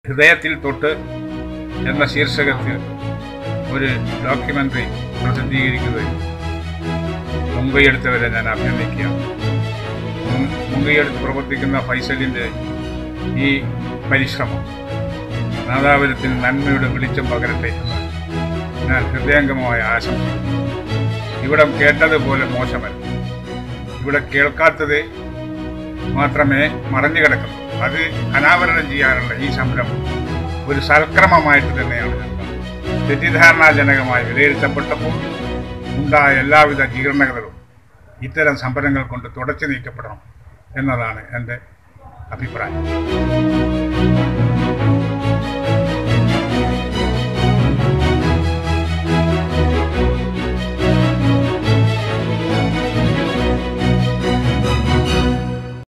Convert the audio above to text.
ഹൃദയത്തിൽ തൊട്ട് എന്ന ശീർഷകത്തിൽ ഒരു ഡോക്യുമെൻ്ററി പ്രസിദ്ധീകരിക്കുകയും മുൻകൈയെടുത്തവരെ ഞാൻ അഭിനന്ദിക്കുകയാണ് മുൻ- മുൻകൈയെടുത്ത് പ്രവർത്തിക്കുന്ന ഫൈസലിൻ്റെ ഈ പരിശ്രമം നാദാപുരത്തിന് നന്മയുടെ വെളിച്ചം പകരട്ടെ എന്ന് ഞാൻ ഹൃദയംഗമമായ ആശംസിക്കുന്നു ഇവിടെ കേട്ടതുപോലെ മോശമല്ല ഇവിടെ കേൾക്കാത്തത് മാത്രമേ മറഞ്ഞു കിടക്കുന്നു അത് അനാവരണം ചെയ്യാനുള്ള ഈ സംരംഭം ഒരു സൽക്രമമായിട്ട് തന്നെയാണ് ഞാൻ കാണുന്നത്. തെറ്റിദ്ധാരണാജനകമായി വിലയിരുത്തപ്പെട്ടപ്പോൾ ഉണ്ടായ എല്ലാവിധ ജീർണതകളും ഇത്തരം സംഭരങ്ങൾ കൊണ്ട് തുടച്ചു നീക്കപ്പെടണം എന്നതാണ് എൻ്റെ അഭിപ്രായം